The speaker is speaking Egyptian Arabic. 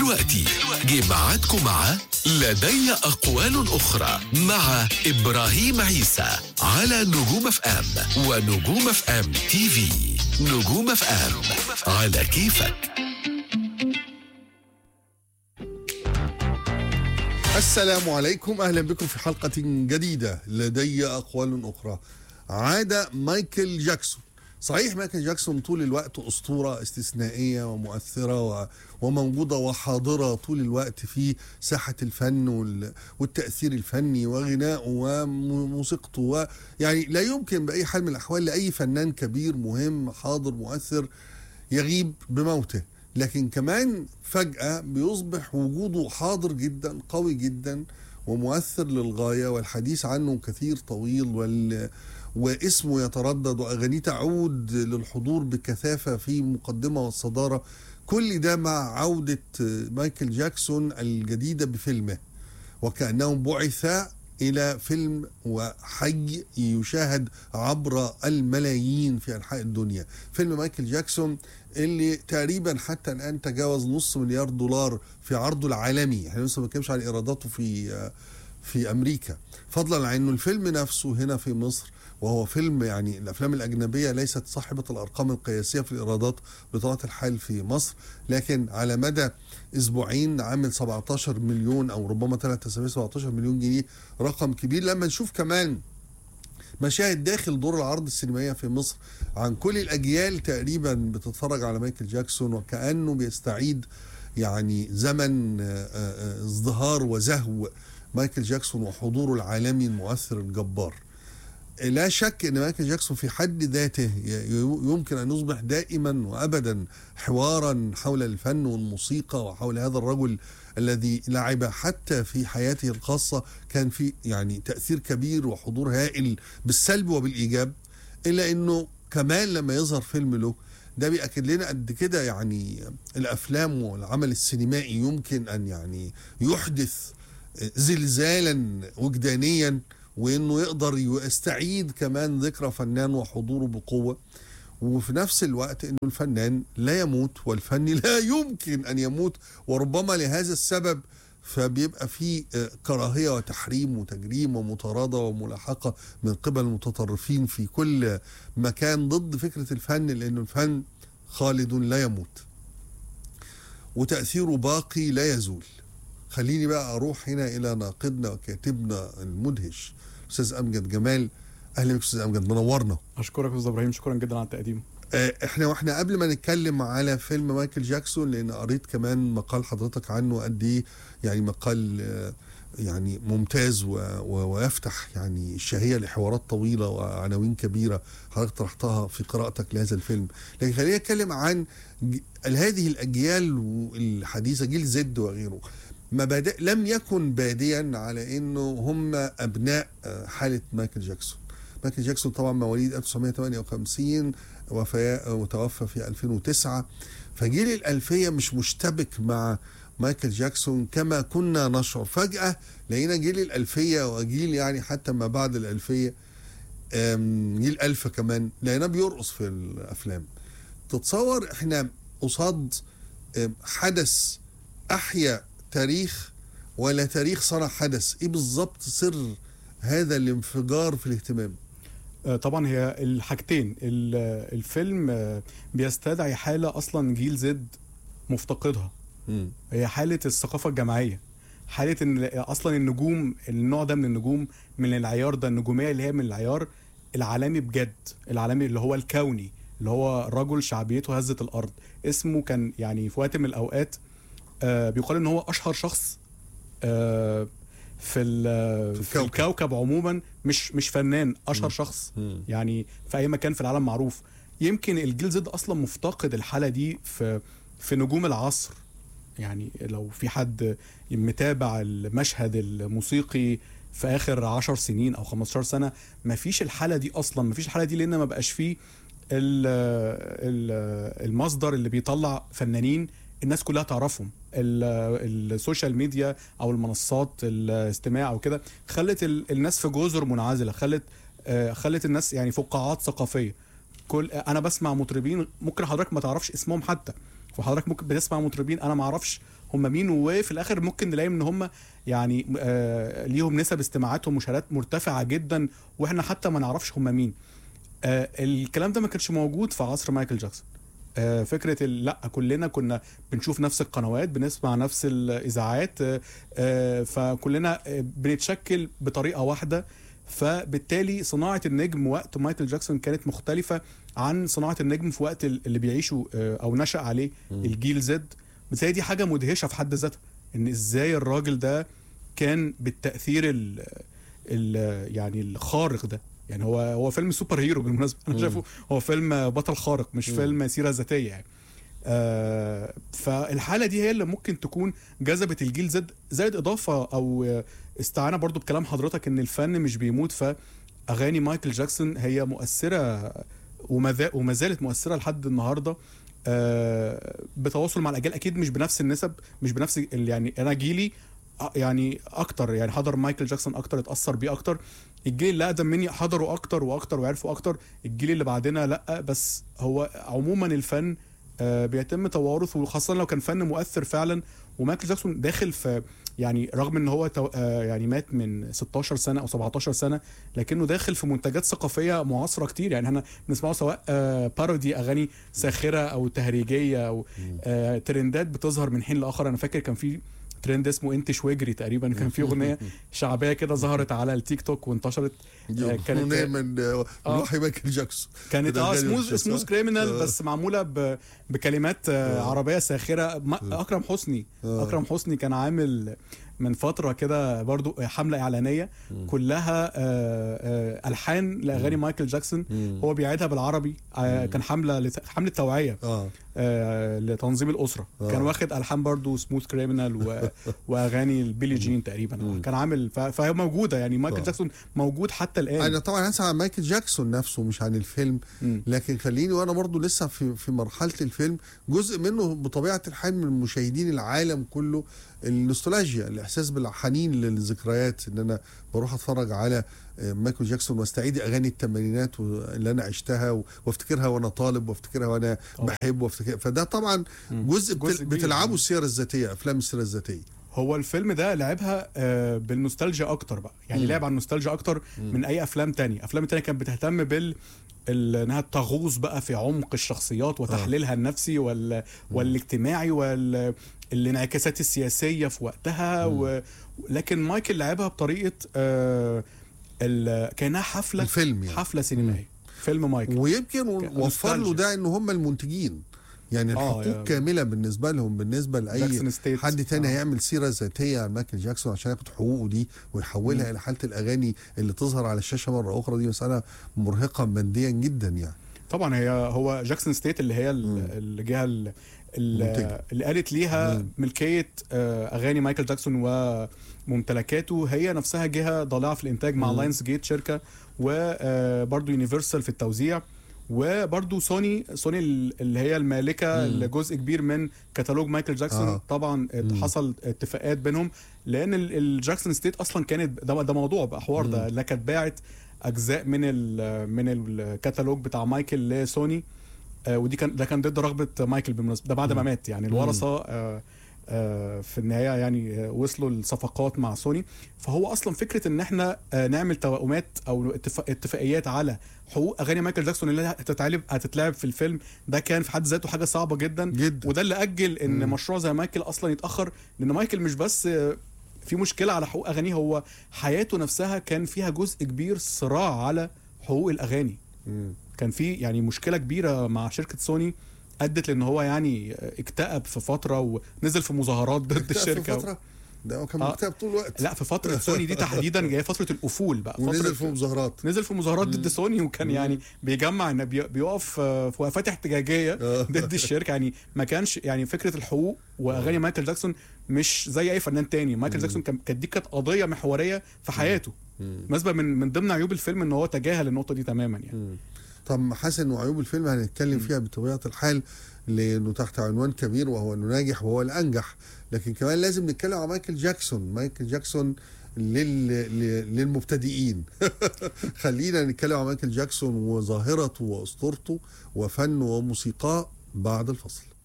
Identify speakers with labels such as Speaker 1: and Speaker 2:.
Speaker 1: دلوقتي جه ميعادكم مع لدي أقوال أخرى مع إبراهيم عيسى على نجوم اف ام ونجوم اف ام تي في نجوم اف ام على كيفك
Speaker 2: السلام عليكم اهلا بكم في حلقه جديده لدي اقوال اخرى عاد مايكل جاكسون صحيح مايكل جاكسون طول الوقت اسطوره استثنائيه ومؤثره و- وموجوده وحاضره طول الوقت في ساحه الفن وال- والتاثير الفني وغنائه وموسيقته و- يعني لا يمكن باي حال من الاحوال لاي فنان كبير مهم حاضر مؤثر يغيب بموته لكن كمان فجأة بيصبح وجوده حاضر جدا قوي جدا ومؤثر للغاية والحديث عنه كثير طويل وال واسمه يتردد وأغانيه تعود للحضور بكثافة في مقدمة والصدارة كل ده مع عودة مايكل جاكسون الجديدة بفيلمه وكأنه بعث إلى فيلم وحي يشاهد عبر الملايين في أنحاء الدنيا فيلم مايكل جاكسون اللي تقريبا حتى الآن تجاوز نص مليار دولار في عرضه العالمي احنا لسه ما بنتكلمش عن إيراداته في في أمريكا فضلا عن أنه الفيلم نفسه هنا في مصر وهو فيلم يعني الافلام الاجنبيه ليست صاحبه الارقام القياسيه في الايرادات بطبيعه الحال في مصر لكن على مدى اسبوعين عامل 17 مليون او ربما ثلاث اسابيع 17 مليون جنيه رقم كبير لما نشوف كمان مشاهد داخل دور العرض السينمائيه في مصر عن كل الاجيال تقريبا بتتفرج على مايكل جاكسون وكانه بيستعيد يعني زمن آه، آه، ازدهار وزهو مايكل جاكسون وحضوره العالمي المؤثر الجبار لا شك ان مايكل جاكسون في حد ذاته ي- يمكن ان يصبح دائما وابدا حوارا حول الفن والموسيقى وحول هذا الرجل الذي لعب حتى في حياته الخاصه كان في يعني تاثير كبير وحضور هائل بالسلب وبالايجاب الا انه كمان لما يظهر فيلم له ده بيأكد لنا قد كده يعني الافلام والعمل السينمائي يمكن ان يعني يحدث زلزالا وجدانيا وانه يقدر يستعيد كمان ذكرى فنان وحضوره بقوه وفي نفس الوقت انه الفنان لا يموت والفن لا يمكن ان يموت وربما لهذا السبب فبيبقى في آه، كراهيه وتحريم وتجريم ومطارده وملاحقه من قبل المتطرفين في كل مكان ضد فكره الفن لانه الفن خالد لا يموت وتاثيره باقي لا يزول خليني بقى اروح هنا الى ناقدنا وكاتبنا المدهش استاذ امجد جمال اهلا بك استاذ امجد منورنا
Speaker 3: اشكرك يا استاذ ابراهيم شكرا جدا على التقديم
Speaker 2: آه، احنا واحنا قبل ما نتكلم على فيلم مايكل جاكسون لان قريت كمان مقال حضرتك عنه قد ايه يعني مقال آه، يعني ممتاز و- و- ويفتح يعني الشهيه لحوارات طويله وعناوين كبيره حضرتك طرحتها في قراءتك لهذا الفيلم لكن خلينا نتكلم عن ج- هذه الاجيال الحديثه جيل زد وغيره ما بدا لم يكن باديا على انه هم ابناء آه، حاله مايكل جاكسون مايكل جاكسون طبعا مواليد 1958 وفاة وتوفى في 2009 فجيل الألفية مش مشتبك مع مايكل جاكسون كما كنا نشعر فجأة لقينا جيل الألفية وجيل يعني حتى ما بعد الألفية آم، جيل ألف كمان لقيناه بيرقص في الأفلام تتصور احنا قصاد آم، حدث أحيا تاريخ ولا تاريخ صنع حدث ايه بالظبط سر هذا الانفجار في الاهتمام
Speaker 3: آه، طبعا هي الحاجتين ال- آه، الفيلم آه، بيستدعي حاله اصلا جيل زد مفتقدها
Speaker 2: مم.
Speaker 3: هي حاله الثقافه الجماعيه حاله ان اصلا النجوم النوع ده من النجوم من العيار ده النجوميه اللي هي من العيار العالمي بجد العالمي اللي هو الكوني اللي هو رجل شعبيته هزت الارض اسمه كان يعني في وقت من الاوقات آه بيقال ان هو اشهر شخص آه في, ال-
Speaker 2: في
Speaker 3: في
Speaker 2: الكوكب.
Speaker 3: الكوكب عموما مش مش فنان اشهر
Speaker 2: مم.
Speaker 3: شخص
Speaker 2: مم.
Speaker 3: يعني في اي مكان في العالم معروف يمكن الجيل زد اصلا مفتقد الحاله دي في في نجوم العصر يعني لو في حد متابع المشهد الموسيقي في اخر 10 سنين او 15 سنه ما فيش الحاله دي اصلا ما فيش الحاله دي لان ما بقاش فيه ال- ال- المصدر اللي بيطلع فنانين الناس كلها تعرفهم ال- السوشيال ميديا او المنصات الاستماع او كده خلت ال- الناس في جزر منعزله خلت آه، خلت الناس يعني فقاعات ثقافيه كل انا بسمع مطربين ممكن حضرتك ما تعرفش اسمهم حتى وحضرتك ممكن بتسمع مطربين انا ما اعرفش هم مين وفي الاخر ممكن نلاقي ان هم يعني آه ليهم نسب استماعات ومشاهدات مرتفعه جدا واحنا حتى ما نعرفش هم مين آه الكلام ده ما كانش موجود في عصر مايكل جاكسون آه فكره ال- لا كلنا كنا بنشوف نفس القنوات بنسمع نفس الاذاعات آه آه فكلنا آه، بنتشكل بطريقه واحده فبالتالي صناعه النجم وقت مايكل جاكسون كانت مختلفه عن صناعه النجم في وقت ال- اللي بيعيشوا آه، او نشا عليه الجيل زد بالتالي دي حاجه مدهشه في حد ذاتها ان ازاي الراجل ده كان بالتاثير ال ال يعني الخارق ده يعني هو هو فيلم سوبر هيرو بالمناسبه انا شايفه هو فيلم بطل خارق مش فيلم سيره ذاتيه يعني آه فالحاله دي هي اللي ممكن تكون جذبت الجيل زد زائد اضافه او آه، استعانه برضو بكلام حضرتك ان الفن مش بيموت فاغاني مايكل جاكسون هي مؤثره وما ذا- وما زالت مؤثره لحد النهارده آه، بتواصل مع الاجيال اكيد مش بنفس النسب مش بنفس ال- يعني انا جيلي آه، يعني اكتر يعني حضر مايكل جاكسون اكتر اتاثر بيه اكتر الجيل اللي اقدم مني حضروا اكتر واكتر وعرفوا اكتر الجيل اللي بعدنا لا بس هو عموما الفن آه، بيتم توارث وخاصه لو كان فن مؤثر فعلا ومايكل جاكسون داخل في يعني رغم ان هو تو آه، يعني مات من 16 سنه او 17 سنه لكنه داخل في منتجات ثقافيه معاصره كتير يعني احنا بنسمعه سواء آه، بارودي اغاني ساخره او تهريجيه او آه، ترندات بتظهر من حين لاخر انا فاكر كان في ترند اسمه انت شويجري تقريبا كان في اغنيه شعبيه كده ظهرت على التيك توك وانتشرت آه،
Speaker 2: كانت
Speaker 3: كانت
Speaker 2: من آه،
Speaker 3: آه.
Speaker 2: وحي مايكل جاكسون
Speaker 3: كانت
Speaker 2: ده
Speaker 3: اه
Speaker 2: غالي
Speaker 3: سموث
Speaker 2: مش
Speaker 3: سموث
Speaker 2: اسمها.
Speaker 3: كريمنال
Speaker 2: آه.
Speaker 3: بس معموله ب... بكلمات آه عربيه ساخره ما... اكرم حسني
Speaker 2: آه.
Speaker 3: اكرم حسني كان عامل من فتره كده برضو حمله اعلانيه كلها آه آه الحان لاغاني مايكل جاكسون هو بيعيدها بالعربي آه كان حمله لت... حمله توعيه
Speaker 2: اه
Speaker 3: آه لتنظيم الاسره
Speaker 2: آه.
Speaker 3: كان واخد الحان برضو سموث كريمنال و... واغاني البيلي جين تقريبا كان عامل ف... فهي موجوده يعني مايكل
Speaker 2: آه.
Speaker 3: جاكسون موجود حتى الان
Speaker 2: انا طبعا هسأل عن مايكل جاكسون نفسه مش عن الفيلم
Speaker 3: مم.
Speaker 2: لكن خليني وانا برضو لسه في في مرحله الفيلم جزء منه بطبيعه الحال من مشاهدين العالم كله النوستالجيا الاحساس بالحنين للذكريات ان انا بروح اتفرج على آه، مايكل جاكسون واستعيد اغاني الثمانينات اللي انا عشتها و- وافتكرها وانا طالب وافتكرها وانا
Speaker 3: طبعا.
Speaker 2: بحب وافتكر فده طبعا جزء,
Speaker 3: جزء
Speaker 2: بتل...
Speaker 3: كبير.
Speaker 2: بتلعبه السيره الذاتيه افلام السيره الذاتيه
Speaker 3: هو الفيلم ده لعبها آه، بالنوستالجيا اكتر بقى يعني
Speaker 2: مم.
Speaker 3: لعب على النوستالجيا اكتر من اي افلام تانية افلام تانية كانت بتهتم بال ال- انها تغوص بقى في عمق الشخصيات وتحليلها النفسي وال... والاجتماعي وال الانعكاسات السياسيه في وقتها و... لكن مايكل لعبها بطريقه آه ال... كانها حفله
Speaker 2: الفيلم يعني
Speaker 3: حفله سينمائيه فيلم مايكل
Speaker 2: ويمكن
Speaker 3: كان
Speaker 2: وفر له
Speaker 3: نوستالجيا.
Speaker 2: ده ان هم المنتجين يعني
Speaker 3: آه،
Speaker 2: الحقوق
Speaker 3: يعني.
Speaker 2: كامله بالنسبه لهم بالنسبه لاي
Speaker 3: جاكسون ستيت.
Speaker 2: حد تاني
Speaker 3: آه.
Speaker 2: هيعمل سيره ذاتيه عن مايكل جاكسون عشان ياخد حقوقه دي ويحولها الى حاله الاغاني اللي تظهر على الشاشه مره اخرى دي مساله مرهقه ماديا جدا يعني
Speaker 3: طبعا هي هو جاكسون ستيت اللي هي ال- الجهه ال- ال-
Speaker 2: منتجة.
Speaker 3: اللي قالت ليها
Speaker 2: مم.
Speaker 3: ملكيه آه، اغاني مايكل جاكسون وممتلكاته هي نفسها جهه ضالعه في الانتاج مع
Speaker 2: مم.
Speaker 3: لاينز جيت شركه وبرضه يونيفرسال في التوزيع وبرضه سوني سوني ال- اللي هي المالكه
Speaker 2: مم.
Speaker 3: لجزء كبير من كتالوج مايكل جاكسون
Speaker 2: آه.
Speaker 3: آه. طبعا حصل اتفاقات بينهم لان ال- الجاكسون ستيت اصلا كانت ده, ده موضوع بقى حوار ده لا كانت باعت اجزاء من ال من الكتالوج بتاع مايكل لسوني آه، ودي كان ده كان ضد رغبه مايكل بالمناسبه ده بعد ما مات يعني الورثه آه، آه، في النهايه يعني آه، وصلوا لصفقات مع سوني فهو اصلا فكره ان احنا آه، نعمل توائمات او اتفاق- اتفاقيات على حقوق اغاني مايكل جاكسون اللي هتتعلب هتتلعب في الفيلم ده كان في حد ذاته حاجه صعبه جدا
Speaker 2: جدا
Speaker 3: وده اللي اجل ان
Speaker 2: مم.
Speaker 3: مشروع زي مايكل اصلا يتاخر لان مايكل مش بس آه، في مشكله على حقوق اغانيه هو حياته نفسها كان فيها جزء كبير صراع على حقوق الاغاني
Speaker 2: مم.
Speaker 3: كان في يعني مشكله كبيره مع شركه سوني ادت لان هو يعني اكتئب في فتره ونزل في مظاهرات ضد
Speaker 2: اكتئب في
Speaker 3: الشركه
Speaker 2: فتره ده هو كان
Speaker 3: آه.
Speaker 2: مكتئب طول الوقت
Speaker 3: لا في فتره سوني دي تحديدا جايه فتره الافول بقى
Speaker 2: ونزل
Speaker 3: فتره
Speaker 2: في مظاهرات
Speaker 3: نزل في مظاهرات ضد سوني وكان
Speaker 2: مم.
Speaker 3: يعني بيجمع ان بي- بيقف آه، في وقفات احتجاجيه
Speaker 2: آه.
Speaker 3: ضد الشركه يعني ما كانش يعني فكره الحقوق واغاني مايكل جاكسون مش زي اي فنان تاني مايكل جاكسون كان كانت دي كانت قضيه محوريه في حياته
Speaker 2: مم.
Speaker 3: بالنسبه من من ضمن عيوب الفيلم ان هو تجاهل النقطه دي تماما يعني
Speaker 2: مم. طب حسن وعيوب الفيلم هنتكلم فيها بطبيعه الحال لانه تحت عنوان كبير وهو انه ناجح وهو الانجح لكن كمان لازم نتكلم عن مايكل جاكسون مايكل جاكسون لل... ل- للمبتدئين خلينا نتكلم عن مايكل جاكسون وظاهرته واسطورته وفنه وموسيقاه بعد الفصل